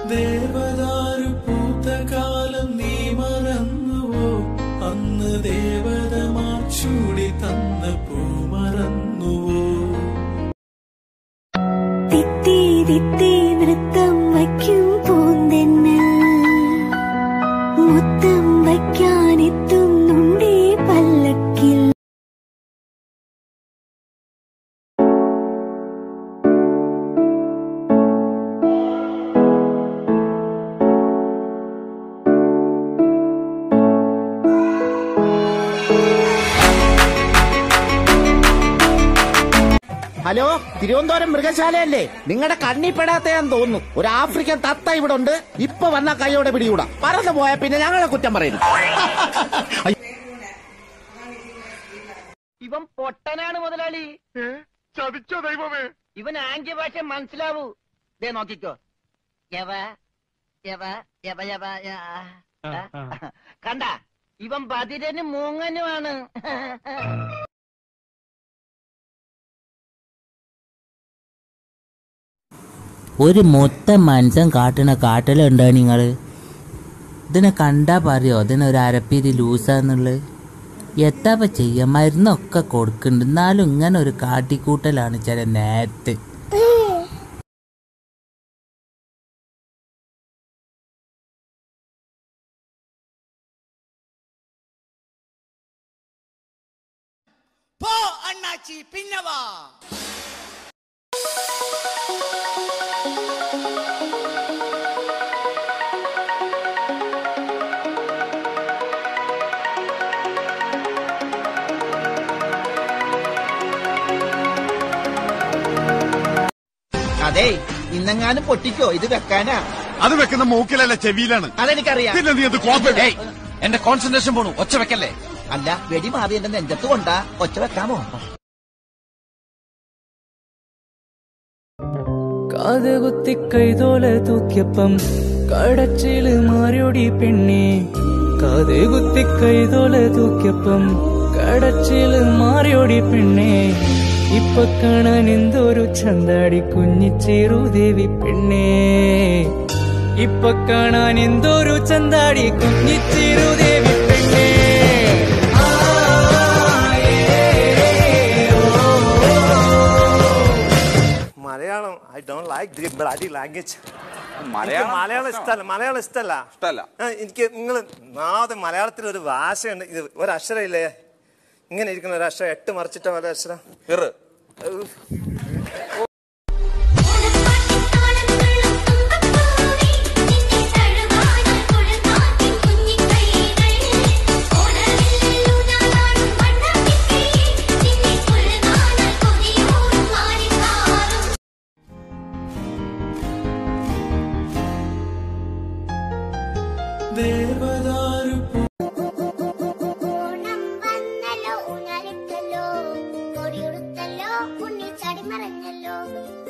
ദേവദാരു പൂത്ത കാലം നീ മറന്നുവോ അന്ന് ദേവതമാർ ചൂടി തന്ന പൂ മറന്നുവോ തിത്തി തിത്തി നൃത്തം വയ്ക്കും പൂന്തെന്നൽ മുത്തം വയ്ക്കാനെത്തുന്നുണ്ടേ പല്ലക്കിൽ ഹലോ തിരുവനന്തപുരം മൃഗശാലയല്ലേ നിങ്ങളുടെ കണ്ണിപ്പെടാത്തയാന്ന് തോന്നുന്നു ഒരു ആഫ്രിക്കൻ തത്ത ഇവിടെ ഉണ്ട് ഇപ്പൊ വന്ന കൈയോടെ പിടികൂടാ പറന്നു പോയാ പിന്നെ ഞങ്ങളെ കുറ്റം പറയുന്നു ഇവൻ പൊട്ടനാണ് മുതലാളി ചതിച്ചോ ദൈവമേ ഇവൻ ആംഗ്യ ഭാഷ മനസ്സിലാവൂ ദേ നോക്കിക്കോ യവ യവ യവ യവ യ- ആ. കണ്ട ഇവൻ ബദിരനും മൂങ്ങനുമാണ് ഒരു മൊത്തം മനുഷ്യൻ കാട്ടണ കാട്ടലുണ്ടോ നിങ്ങള് ഇതിനെ കണ്ടാ പറയോ ഇതിനൊരു അരപ്പീരി ലൂസാന്നുള്ളത് എത്താപ്പ ചെയ്യാ മരുന്നൊക്കെ കൊടുക്കുന്നുണ്ട് എന്നാലും ഇങ്ങനെ ഒരു കാട്ടിക്കൂട്ടലാണ് ചില നേരത്ത് പോ അണ്ണാച്ചി പിന്നെ വാ അതെ ഇന്നെങ്ങാനും പൊട്ടിക്കോ ഇത് വെക്കാനാ അത് വെക്കുന്ന മൂക്കിലല്ല ചെവിയിലാണ് അതെനിക്കറിയാം പിന്നെ നീ അത് കോപ്പ എന്റെ കോൺസെൻട്രേഷൻ പോണു ഒച്ച വെക്കല്ലേ അല്ല വെടി മാറി എന്റെ നെഞ്ചത്ത് കൊണ്ടാ ഒച്ച വെക്കാമോ കാതുകുത്തി കൈതോല തൂക്കിയപ്പം കടച്ചില് മാറിയോടി പെണ്ണെ കാതുകുത്തി കൈതോല തൂക്കിയപ്പം കടച്ചില് മാറിയോടി പെണ്ണെ ഇപ്പൊ കാണാൻ എന്തൊരു ചന്താടി കുഞ്ഞിച്ചേരു ദേവി പെണ്ണെ ഇപ്പൊ കാണാൻ എന്തൊരു ചന്താടി കുഞ്ഞിച്ചേരു ദേവി പെണ്ണെ ആ, ഏ, ഓ, Malayalam I don't like the bloody language Malayalam ഇഷ്ടമല്ല മലയാളം ഇഷ്ടമല്ല ഇഷ്ടമല്ല ആ, എനിക്ക് നിങ്ങൾ നാളെ മലയാളത്തിൽ ഒരു ഭാഷയുണ്ട് ഇത് ഒരു അക്ഷരം ഇല്ലേ ഇങ്ങനെ ഇരിക്കുന്ന ഒരു അക്ഷരം എട്ട് മറിച്ചിട്ട പോലെ അക്ഷരം ദേവദാരു ഓണം വന്നല്ലോ ഊഞ്ഞാലിട്ടല്ലോ കൊടിയുടുത്തല്ലോ ഉണ്ണി ചാടി മറഞ്ഞല്ലോ